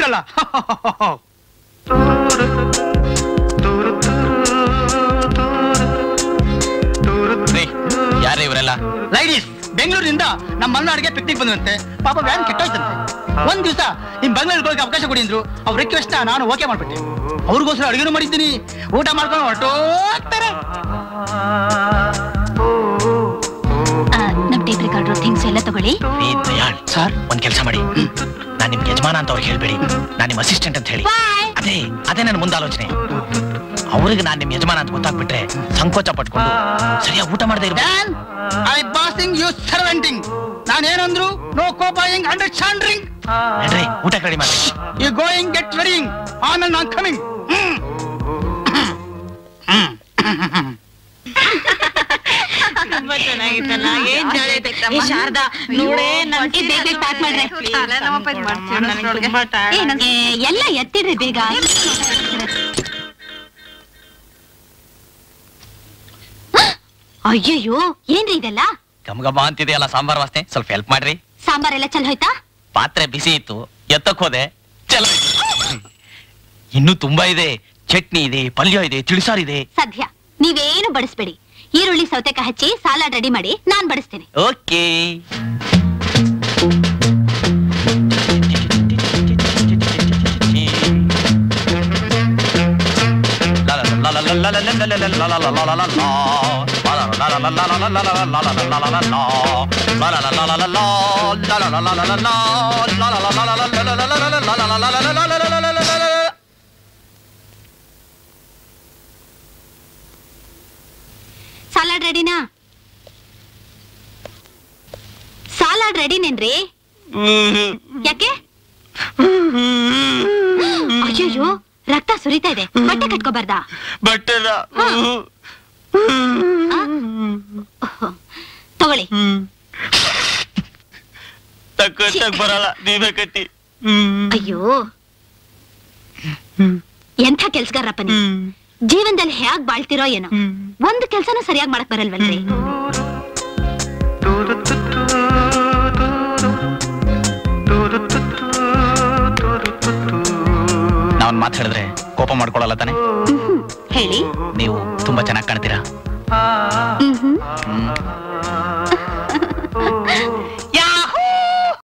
ಬಿಟ್ರಲ್ಲ ಯಾರೇ ಇವರೆಲ್ಲ ಲೈಡೀಸ್ ಬೆಂಗಳೂರಿನಿಂದ ನಮ್ಮ ಮಲ್ನಾಡಿಗೆ ಪಿಕ್ನಿಕ್ ಬಂದಂತೆ ಪಾಪ ವ್ಯಾನ್ ಕೆಟ್ಟೋಯ್ತಂತೆ ಒಂದ್ ದಿವಸ ನಿಮ್ ಬೆಂಗಳೂರಿಗೆ ಅವಕಾಶ ಕೊಡಿದ್ರು ಅವ್ರ ರಿಕ್ವೆಸ್ಟ್ ನಾನು ಓಕೆ ಮಾಡ್ಬಿಟ್ಟೆ ಅವ್ರಿಗೋಸ್ಕರ ಅಡುಗೆನೂ ಮಾಡಿದ್ದೀನಿ ಊಟ ಮಾಡ್ಕೊಂಡು ಹೊರಟೋಗ್ತಾರೆ ನಮ್ ಟೇಪ್ ರೆಕಾರ್ಡರ್ ಥಿಂಗ್ಸ್ ಎಲ್ಲ ತಗೊಳ್ಳಿ ರೀ ದಯಾಳ್ ಸರ್ ಒಂದ್ ಕೆಲಸ ಮಾಡಿ ನಾನ್ ನಿಮ್ ಯಜಮಾನ ಅಂತ ಅವ್ರಿಗೆ ಹೇಳ್ಬೇಡಿ ನಾನ್ ನಿಮ್ ಅಸಿಸ್ಟೆಂಟ್ ಅಂತ ಹೇಳಿ ಅದೇ ಅದೇ ನನ್ನ ಮುಂದಾಲೋಚನೆ ಅವ್ರಿಗೆ ನಾನ್ ನಿಮ್ ಯಜಮಾನ ಅಂತ ಗೊತ್ತಾಗ್ಬಿಟ್ರೆ ಸಂಕೋಚ ಪಟ್ಕೊಂಡು ಸರಿಯಾಗಿ ಊಟ ಮಾಡದೆ ಇರ್ಬೇಕು ಐ ಬಾಸಿಂಗ್ ಯು ಸರ್ವೆಂಟಿಂಗ್ ನಾನೇನಂದ್ರು ನೋ ಕೋಪಾಯಿಂಗ್ ಅಂಡರ್ಸ್ಟ್ಯಾಂಡಿಂಗ್ ನಡ್ರಿ ಊಟ ರೆಡಿ ಮಾಡಿ ಯು ಗೋಯಿಂಗ್ ಗೆಟ್ ರೆಡಿಂಗ್ ಆಮೇಲೆ ನಾನು ಕಮಿಂಗ್ ತುಂಬಾ ಚೆನ್ನಾಗಿತ್ತಲ್ಲ ಏನ್ ಜಾಲಿ ಐತೆ ಏ, ಶಾರದಾ ನೋಡೇ ನನ್ ಏ, ಬೇಗ ಬೇಗ pack ಮಾಡ್ರೆ. ಏ, ನನ್- ಏ, ಎಲ್ಲ ಎತ್ತಿಡ್ರಿ ಬೇಗ ಅಯ್ಯಯ್ಯೋ ಏನ್ರಿ ಇದೆಲ್ಲ ಗಮಗಮ ಅಂತಿದೆಯಲ್ಲ ಸಾಂಬಾರ್ ವಾಸನೆ ಸ್ವಲ್ಪ ಹೆಲ್ಪ್ ಮಾಡ್ರಿ ಸಾಂಬಾರೆಲ್ಲ ಚಲ್ ಹೋಯ್ತಾ ಪಾತ್ರೆ ಬಿಸಿ ಇತ್ತು ಎತ್ತಕ್ ಹೋದೆ ಚಲ ಇನ್ನು ತುಂಬಾ ಇದೆ ಚಟ್ನಿ ಇದೆ ಪಲ್ಯ ಇದೆ ತಿಳಿಸಾರಿದೆ ಸದ್ಯ ನೀವೇನು ಬಡಿಸ್ಬೇಡಿ ಈರುಳ್ಳಿ ಸೌತೆಕಾಯಿ ಹಚ್ಚಿ ಸಾಲಾಡ್ ರೆಡಿ ಮಾಡಿ ನಾನ್ ಬಡಿಸ್ತೀನಿ ಓಕೆ ಸಾಲಾಡ್ ರೆಡಿನಾ ಸಾಲಾಡ್ ರೆಡಿನೇನ್ರಿ ಯಾಕೆ ಅಯ್ಯಯ್ಯೋ ರಕ್ತ ಸುರಿತಾ ಇದೆ ಬಟ್ಟೆ ಕಟ್ಕೋಬಾರ್ದಾ ಬಟ್ಟೆನ ತಗೊಳ್ಳಿ ತಕ್ಕ ಬರಲ್ಲ ನೀವೇ ಕಟ್ಟಿ ಅಯ್ಯೋ ಎಂಥ ಕೆಲ್ಸಗಾರಪ್ಪ ನೀವು ಜೀವನದಲ್ಲಿ ಹೇಗ್ ಬಾಳ್ತಿರೋ ಏನೋ ಒಂದು ಕೆಲ್ಸನೂ ಸರಿಯಾಗಿ ಮಾಡಕ್ ಬರಲ್ವಲ್ರಿ ನಾವ್ ಮಾತು ಹೇಳಿದ್ರೆ ಕೋಪ ಮಾಡ್ಕೊಳಲ್ಲ ತಾನೆ ಹೇಳಿ ನೀವು ತುಂಬಾ ಚೆನ್ನಾಗಿ ಕಾಣ್ತೀರಾ ಮ್ಹ್ಮ್. ಹ್ಮ್.